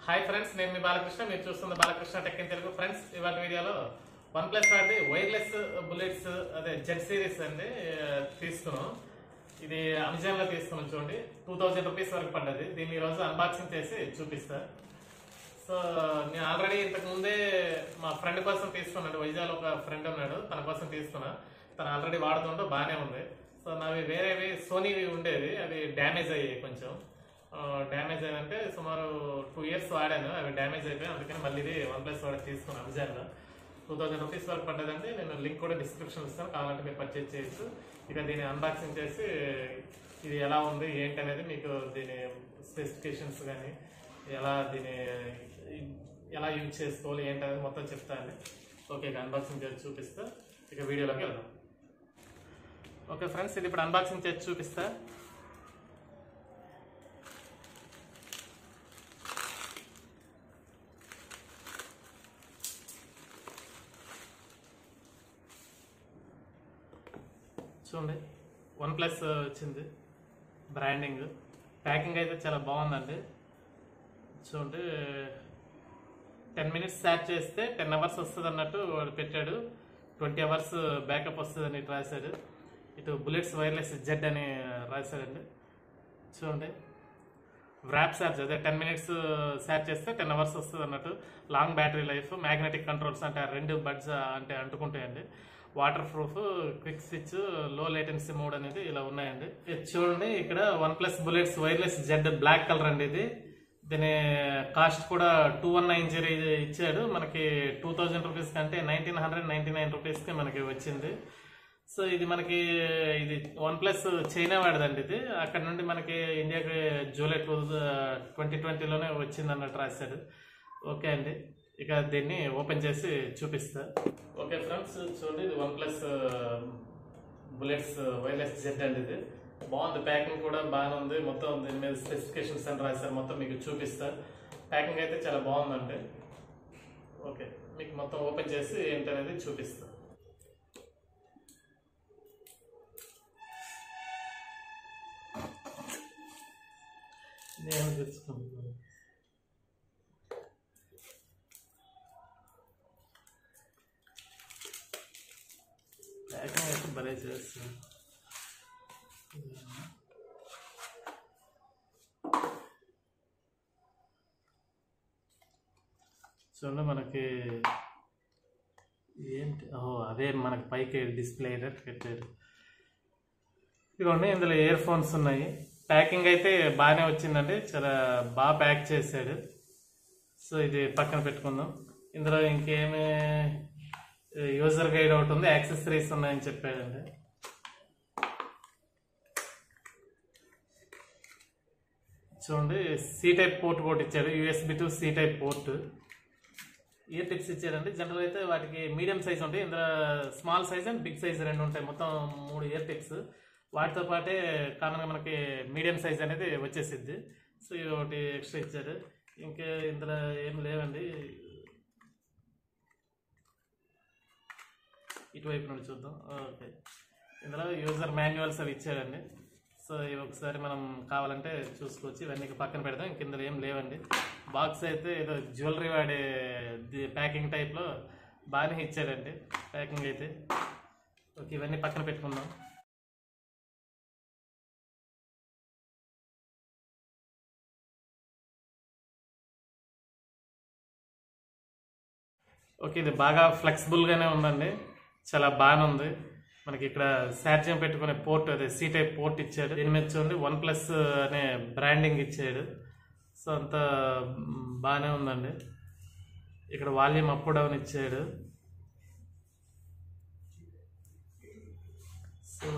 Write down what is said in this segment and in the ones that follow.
hi friends నేను మీ బాలకృష్ణ మీరు చూస్తున్న Balakrishna tech in Telugu friends ఇవాళ వీడియోలో వన్ ప్లస్ వాడిది వైర్లెస్ బుల్లెట్స్ అదే జెడ్ సిరీస్ అండి ఆ, తీసుకున్నాం ఇది అమెజాన్ లో తీసుకున్నాం చూడండి టూ థౌజండ్ రూపీస్ వరకు పడ్డది దీన్ని ఈ రోజు అన్బాక్సింగ్ చేసి చూపిస్తా సో నేను ఆల్రెడీ ఇంతకు ముందే మా ఫ్రెండ్ కోసం తీసుకున్నాడు వైజాగ్ ఒక ఫ్రెండ్ ఉన్నాడు తన కోసం తీసుకున్నా తను ఆల్రెడీ వాడుతుంటూ బాగానే ఉంది సో నావి వేరేవి సోనీవి ఉండేవి అవి డ్యామేజ్ అయ్యాయి కొంచెం డ్యామేజ్ అయ్యాయంటే సుమారు టూ ఇయర్స్ వాడాను అవి డ్యామేజ్ అయిపోయాయి అందుకని మళ్ళీ ఇది వన్ ప్లస్ వాడి తీసుకున్నాను అమెజాన్లో టూ థౌసండ్ రూపీస్ వరకు పడ్డదండి నేను లింక్ కూడా డిస్క్రిప్షన్ ఇస్తాను కావాలంటే మీరు పర్చేజ్ చేయొచ్చు ఇక దీన్ని అన్బాక్సింగ్ చేసి ఇది ఎలా ఉంది ఏంటి అనేది మీకు దీని స్పెసిఫికేషన్స్ కానీ ఎలా దీన్ని ఎలా యూజ్ చేసుకోవాలి ఏంటి అనేది మొత్తం చెప్తాను ఓకే ఇక అన్బాక్సింగ్ చేసి చూపిస్తా ఇక వీడియోలోకి వెళ్దాం ఓకే ఫ్రెండ్స్ ఇది ఇప్పుడు అన్బాక్సింగ్ చేసి చూపిస్తా చూడండి వన్ ప్లస్ వచ్చింది బ్రాండింగ్ ప్యాకింగ్ అయితే చాలా బాగుందండి చూడండి టెన్ మినిట్స్ స్టార్ట్ చేస్తే టెన్ అవర్స్ వస్తుంది అన్నట్టు వాడు పెట్టాడు ట్వంటీ అవర్స్ బ్యాకప్ వస్తుందని ఇటు రాశాడు ఇటు బుల్లెట్స్ వైర్లెస్ జెడ్ అని రాశాడండి చూడండి వ్రాప్ ఛార్జ్ అదే టెన్ మినిట్స్ ఛార్జ్ చేస్తే టెన్ అవర్స్ వస్తుంది అన్నట్టు long battery life magnetic controls అంటే ఆ రెండు బడ్స్ అంటే అంటుకుంటాయండి waterproof quick switch low latency mode అనేది ఇలా ఉన్నాయండి ఇది చూడండి ఇక్కడ one plus bullets wireless Z black colour అండి ఇది దీని కాస్ట్ కూడా టూ వన్ నైన్ జీరో ఇచ్చాడు మనకి టూ థౌజండ్ రూపీస్ కంటే నైన్టీన్ హండ్రెడ్ నైన్టీ నైన్ రూపీస్కి మనకి వచ్చింది సో ఇది మనకి ఇది వన్ ప్లస్ చైనా వాడదండి ఇది అక్కడ నుండి మనకి ఇండియాకి జూలై టూ ట్వంటీ ట్వంటీలోనే వచ్చింది అన్నట్టు రాశాడు ఓకే అండి ఇక దీన్ని ఓపెన్ చేసి చూపిస్తా ఓకే ఫ్రెండ్స్ చూడండి ఇది one plus bullets wireless Z అండి ఇది బాగుంది ప్యాకింగ్ కూడా బాగానే ఉంది మొత్తం దీని మీద స్పెసిఫికేషన్స్ అని రాశారు మొత్తం మీకు చూపిస్తా ప్యాకింగ్ అయితే చాలా బాగుందండి ఓకే మీకు మొత్తం ఓపెన్ చేసి ఏంటనేది చూపిస్తా నేను తెచ్చుకుంటున్నాను ప్యాకింగ్ అయితే భలే చేస్తాను చూడండి మనకి ఏంటి ఓహో అదే మనకి పైకి డిస్ప్లే అయ్యేటట్టు పెట్టారు ఇదిగోండి ఇందులో ఇయర్ ఫోన్స్ ఉన్నాయి ప్యాకింగ్ అయితే బాగానే వచ్చిందండి చాలా బాగా ప్యాక్ చేశాడు సో ఇది పక్కన పెట్టుకుందాం ఇందులో ఇంకేమి యూజర్ గైడ్ ఒకటి ఉంది యాక్సెసరీస్ ఉన్నాయని చెప్పాడండి చూడండి సి టైప్ పోర్ట్ కూడా ఇచ్చాడు USB to C type port ear tips ఇచ్చారండి జనరల్ అయితే వాటికి మీడియం సైజ్ ఉంటాయి ఇందులో small size and big size రెండు ఉంటాయి మొత్తం మూడు ఇయర్ టిప్స్ వాటితో పాటే కామన్గా మనకి మీడియం సైజ్ అనేది వచ్చేసిద్ది సో ఇది ఒకటి ఎక్స్ట్రా ఇచ్చారు ఇంకా ఇందులో ఏం లేవండి ఇటువైపు నుండి చూద్దాం ఓకే ఇందులో యూజర్ మాన్యువల్స్ అవి ఇచ్చాడండి సో ఇవి ఒకసారి మనం కావాలంటే చూసుకోవచ్చు ఇవన్నీ పక్కన పెడదాం ఇంక ఇందులో ఏం లేవండి బాక్స్ అయితే ఏదో జ్యువెలరీ వాడే ప్యాకింగ్ టైప్లో బాగానే ఇచ్చాడండి ప్యాకింగ్ అయితే ఓకే ఇవన్నీ పక్కన పెట్టుకుందాం ఓకే ఇది బాగా ఫ్లెక్సిబుల్గానే ఉందండి చాలా బాగానే ఉంది మనకి ఇక్కడ ఛార్జింగ్ పెట్టుకునే పోర్ట్ అదే సి టైప్ పోర్ట్ ఇచ్చాడు దీని మీద చూడండి వన్ ప్లస్ అనే బ్రాండింగ్ ఇచ్చాడు సో అంత బాగానే ఉందండి ఇక్కడ వాల్యూమ్ అప్ డౌన్ ఇచ్చాడు సో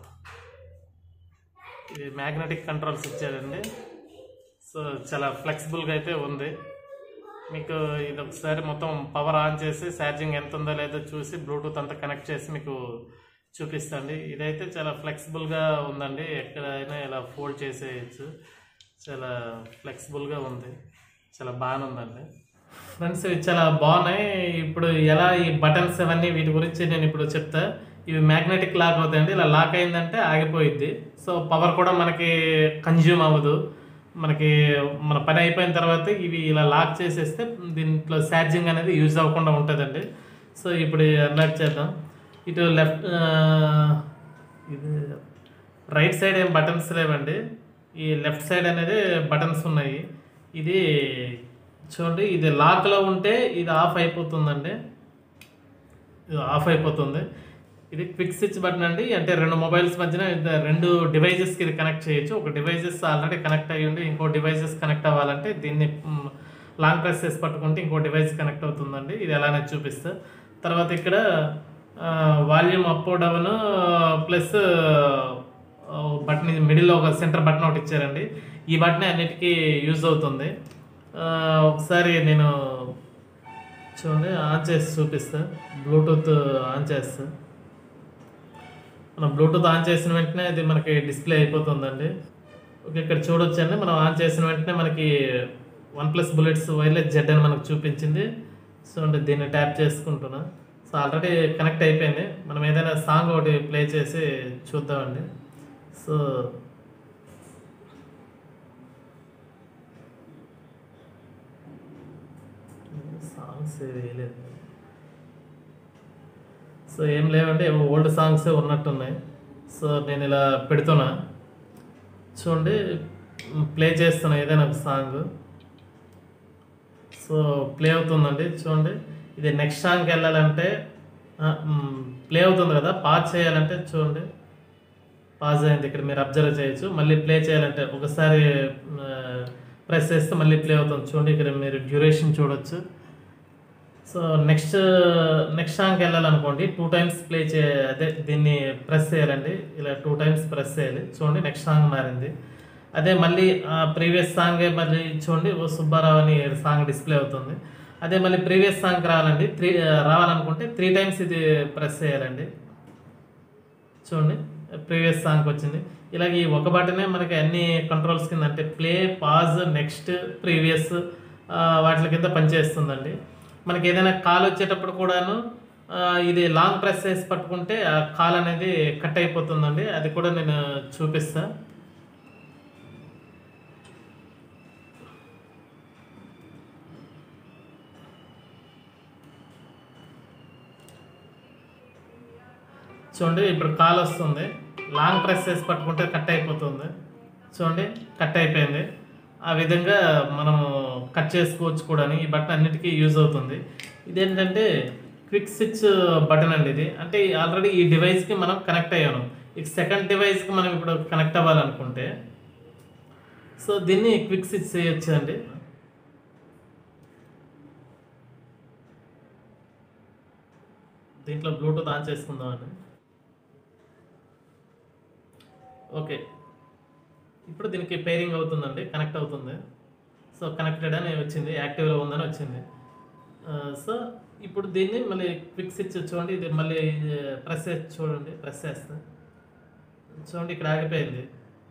ఇది మ్యాగ్నెటిక్ కంట్రోల్స్ ఇచ్చాడండి సో చాలా ఫ్లెక్సిబుల్గా అయితే ఉంది మీకు ఇది ఒకసారి మొత్తం పవర్ ఆన్ చేసి ఛార్జింగ్ ఎంత ఉందో లేదో చూసి బ్లూటూత్ అంతా కనెక్ట్ చేసి మీకు చూపిస్తాండి ఇదైతే చాలా ఫ్లెక్సిబుల్గా ఉందండి ఎక్కడైనా ఇలా ఫోల్డ్ చేసేయచ్చు చాలా ఫ్లెక్సిబుల్గా ఉంది చాలా బాగానే ఉందండి ఫ్రెండ్స్ ఇవి చాలా బాగున్నాయి ఇప్పుడు ఎలా ఈ బటన్స్ అవన్నీ వీటి గురించి నేను ఇప్పుడు చెప్తా ఇవి మ్యాగ్నెటిక్ లాక్ అవుతాయండి ఇలా లాక్ అయిందంటే ఆగిపోయిద్ది సో పవర్ కూడా మనకి కన్జ్యూమ్ అవ్వదు మనకి మన పని అయిపోయిన తర్వాత ఇవి ఇలా లాక్ చేసేస్తే దీంట్లో ఛార్జింగ్ అనేది యూజ్ అవ్వకుండా ఉంటుందండి సో ఇప్పుడు అన్లాక్ చేద్దాం ఇటు లెఫ్ట్ ఇది రైట్ సైడ్ ఏం బటన్స్ లేవండి ఈ లెఫ్ట్ సైడ్ అనేది బటన్స్ ఉన్నాయి ఇది చూడండి ఇది లాక్లో ఉంటే ఇది ఆఫ్ అయిపోతుందండి ఇది ఆఫ్ అయిపోతుంది ఇది క్విక్ స్విచ్ బటన్ అండి అంటే రెండు మొబైల్స్ మధ్యన ఇది రెండు డివైజెస్కి ఇది కనెక్ట్ చేయొచ్చు ఒక డివైజెస్ ఆల్రెడీ కనెక్ట్ అయ్యి ఉండి ఇంకో డివైజెస్ కనెక్ట్ అవ్వాలంటే దీన్ని మ్, లాంగ్ ప్రెస్ చేసి పట్టుకుంటే ఇంకో డివైస్ కనెక్ట్ అవుతుందండి ఇది ఎలానే చూపిస్తా తర్వాత ఇక్కడ volume up down plus button మిడిల్లో ఒక సెంటర్ బటన్ ఒకటి ఇచ్చారండి ఈ బటన్ అన్నిటికీ యూజ్ అవుతుంది ఆ, ఒకసారి నేను చూడండి ఆన్ చేసి చూపిస్తా బ్లూటూత్ ఆన్ చేస్తా మనం బ్లూటూత్ ఆన్ చేసిన వెంటనే అది మనకి డిస్ప్లే అయిపోతుందండి ఓకే ఇక్కడ చూడొచ్చండి మనం ఆన్ చేసిన వెంటనే మనకి one plus bullets wireless Z అని మనకు చూపించింది సో అంటే దీన్ని ట్యాప్ చేసుకుంటున్నా సో ఆల్రెడీ కనెక్ట్ అయిపోయింది మనం ఏదైనా సాంగ్ ఒకటి ప్లే చేసి చూద్దామండి సో సాంగ్స్ వేయలేదు సో ఏం లేవండి ఏవో ఓల్డ్ సాంగ్స్ ఉన్నట్టున్నాయి సో నేను ఇలా పెడుతున్నా చూడండి ప్లే చేస్తున్నా ఏదైనా ఒక సాంగ్ సో ప్లే అవుతుందండి చూడండి ఇది నెక్స్ట్ సాంగ్కి వెళ్ళాలంటే ప్లే అవుతుంది కదా పాజ్ చేయాలంటే చూడండి పాజ్ అయింది ఇక్కడ మీరు అబ్జర్వ్ చేయొచ్చు మళ్ళీ ప్లే చేయాలంటే ఒకసారి ప్రెస్ చేస్తే మళ్ళీ ప్లే అవుతుంది చూడండి ఇక్కడ మీరు డ్యూరేషన్ చూడొచ్చు సో నెక్స్ట్ నెక్స్ట్ సాంగ్కి వెళ్ళాలనుకోండి టూ టైమ్స్ ప్లే చే అదే దీన్ని ప్రెస్ చేయాలండి ఇలా టూ టైమ్స్ ప్రెస్ చేయాలి చూడండి నెక్స్ట్ సాంగ్ మారింది అదే మళ్ళీ ప్రీవియస్ సాంగ్ మళ్ళీ చూడండి ఓ సుబ్బారావు అని సాంగ్ డిస్ప్లే అవుతుంది అదే మళ్ళీ ప్రీవియస్ సాంగ్ రావాలండి త్రీ రావాలనుకుంటే త్రీ టైమ్స్ ఇది ప్రెస్ చేయాలండి చూడండి ప్రీవియస్ సాంగ్ వచ్చింది ఇలాగ ఈ ఒక బటనే మనకి అన్ని కంట్రోల్స్ కింద అంటే ప్లే పాజ్ నెక్స్ట్ ప్రీవియస్ వాటి కింద పనిచేస్తుందండి మనకి ఏదైనా కాల్ వచ్చేటప్పుడు కూడాను ఆ, ఇది లాంగ్ ప్రెస్ చేసి పట్టుకుంటే ఆ కాల్ అనేది కట్ అయిపోతుందండి అది కూడా నేను చూపిస్తా చూడండి ఇప్పుడు కాల్ వస్తుంది లాంగ్ ప్రెస్ చేసి పట్టుకుంటే కట్ అయిపోతుంది చూడండి కట్ అయిపోయింది ఆ విధంగా మనము కట్ చేసుకోవచ్చు కూడా ఈ బటన్ అన్నిటికీ యూజ్ అవుతుంది ఇదేంటంటే క్విక్ స్విచ్ బటన్ అండి ఇది అంటే ఆల్రెడీ ఈ డివైస్కి మనం కనెక్ట్ అయ్యాను ఈ సెకండ్ డివైస్కి మనం ఇప్పుడు కనెక్ట్ అవ్వాలనుకుంటే సో దీన్ని క్విక్ స్విచ్ చేయొచ్చు అండి దీంట్లో బ్లూటూత్ ఆన్ చేసుకుందామండి ఓకే ఇప్పుడు దీనికి పేరింగ్ అవుతుందండి కనెక్ట్ అవుతుంది సో కనెక్టెడ్ అని వచ్చింది యాక్టివ్లో ఉందని వచ్చింది ఆ, సో ఇప్పుడు దీన్ని మళ్ళీ క్విక్ స్విచ్ చూడండి ఇది మళ్ళీ ప్రెస్ చేసి చూడండి ప్రెస్ చేస్తే చూడండి ఇక్కడ ఆగిపోయింది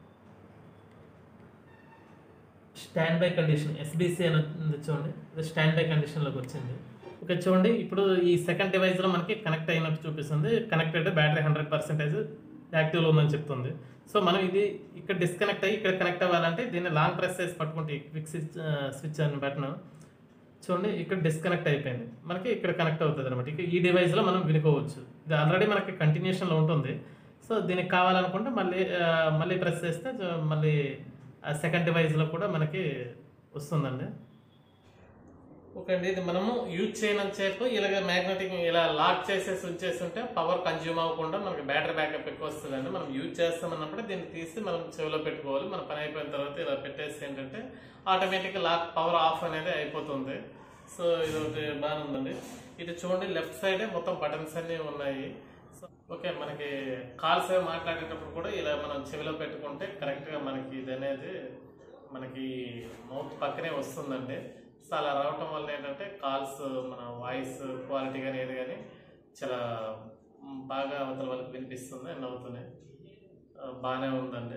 స్టాండ్ బై కండిషన్ ఎస్బీసీ అని ఉంది చూడండి ఇది స్టాండ్ బై కండిషన్లోకి వచ్చింది ఓకే చూడండి ఇప్పుడు ఈ సెకండ్ డివైస్లో మనకి కనెక్ట్ అయినట్టు చూపిస్తుంది కనెక్టెడ్ బ్యాటరీ హండ్రెడ్ పర్సెంటేజ్ యాక్టివ్లో ఉందని చెప్తుంది సో మనం ఇది ఇక్కడ డిస్కనెక్ట్ అయ్యి ఇక్కడ కనెక్ట్ అవ్వాలంటే దీన్ని లాంగ్ ప్రెస్ చేసి పట్టుకుంటే క్విక్ స్విచ్ స్విచ్ అని బటన్ చూడండి ఇక్కడ డిస్కనెక్ట్ అయిపోయింది మనకి ఇక్కడ కనెక్ట్ అవుతుంది అనమాట ఇక ఈ డివైస్లో మనం వినుకోవచ్చు ఇది ఆల్రెడీ మనకి కంటిన్యూషన్లో ఉంటుంది సో దీనికి కావాలనుకుంటే మళ్ళీ ఆ, మళ్ళీ ప్రెస్ చేస్తే జ- మళ్ళీ సెకండ్ డివైస్లో కూడా మనకి వస్తుందండి ఓకే అండి ఇది మనము యూజ్ చేయనంత సేపు ఇలాగ మ్యాగ్నెటిక్ ఇలా లాక్ చేసేసి ఉంచేసి ఉంటే పవర్ కన్జ్యూమ్ అవ్వకుండా మనకి బ్యాటరీ బ్యాకప్ ఎక్కువ వస్తుందండి మనం యూజ్ చేస్తామన్నప్పుడు దీన్ని తీసి మనం చెవిలో పెట్టుకోవాలి మన పని అయిపోయిన తర్వాత ఇలా పెట్టేసి ఏంటంటే ఆటోమేటిక్గా లాక్ పవర్ ఆఫ్ అనేది అయిపోతుంది సో ఇది ఒకటి బాగానే ఉందండి ఇటు చూడండి లెఫ్ట్ సైడే మొత్తం బటన్స్ అన్ని ఉన్నాయి సో ఓకే మనకి కాల్స్ అవి మాట్లాడేటప్పుడు కూడా ఇలా మనం చెవిలో పెట్టుకుంటే కరెక్ట్గా మనకి ఇది అనేది మనకి మౌత్ పక్కనే వస్తుందండి సో అలా రావటం వల్ల ఏంటంటే కాల్స్ మన వాయిస్ క్వాలిటీ కానీ ఏది కానీ చాలా మ్, బాగా అవతల వాళ్ళకి వినిపిస్తుంది అండ్ అవుతున్నాయి ఆ, బాగానే ఉందండి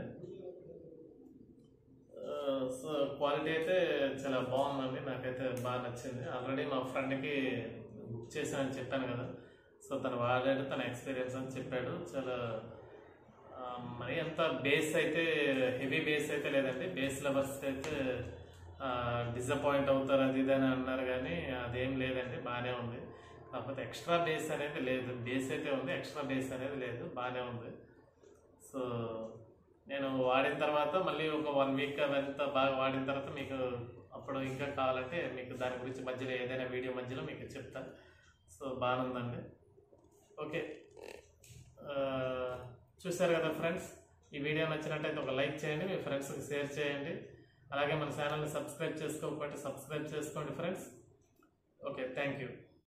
ఆ, సో క్వాలిటీ అయితే చాలా బాగుందండి నాకైతే బాగా నచ్చింది ఆల్రెడీ మా ఫ్రెండ్కి బుక్ చేశానని చెప్పాను కదా సో తను వాడాడు తన ఎక్స్పీరియన్స్ అని చెప్పాడు చాలా ఆ, మరి అంత బేస్ అయితే హెవీ బేస్ అయితే లేదండి బేస్ లవర్స్ అయితే డిసప్పాయింట్ అవుతారు అది ఇది అని అన్నారు కానీ అదేం లేదండి బాగానే ఉంది కాకపోతే ఎక్స్ట్రా బేస్ అనేది లేదు బేస్ అయితే ఉంది ఎక్స్ట్రా బేస్ అనేది లేదు బాగానే ఉంది సో నేను వాడిన తర్వాత మళ్ళీ ఒక వన్ వీక్ అదంతా బాగా వాడిన తర్వాత మీకు అప్పుడు ఇంకా కావాలంటే మీకు దాని గురించి మధ్యలో ఏదైనా వీడియో మధ్యలో మీకు చెప్తాను సో బాగానే ఉందండి ఓకే ఆ, చూశారు కదా ఫ్రెండ్స్ ఈ వీడియో నచ్చినట్టయితే ఒక లైక్ చేయండి మీ ఫ్రెండ్స్కి షేర్ చేయండి అలాగే మన ఛానల్ని సబ్స్క్రైబ్ చేసుకోకపోతే సబ్స్క్రైబ్ చేసుకోండి ఫ్రెండ్స్ ఓకే థ్యాంక్ యూ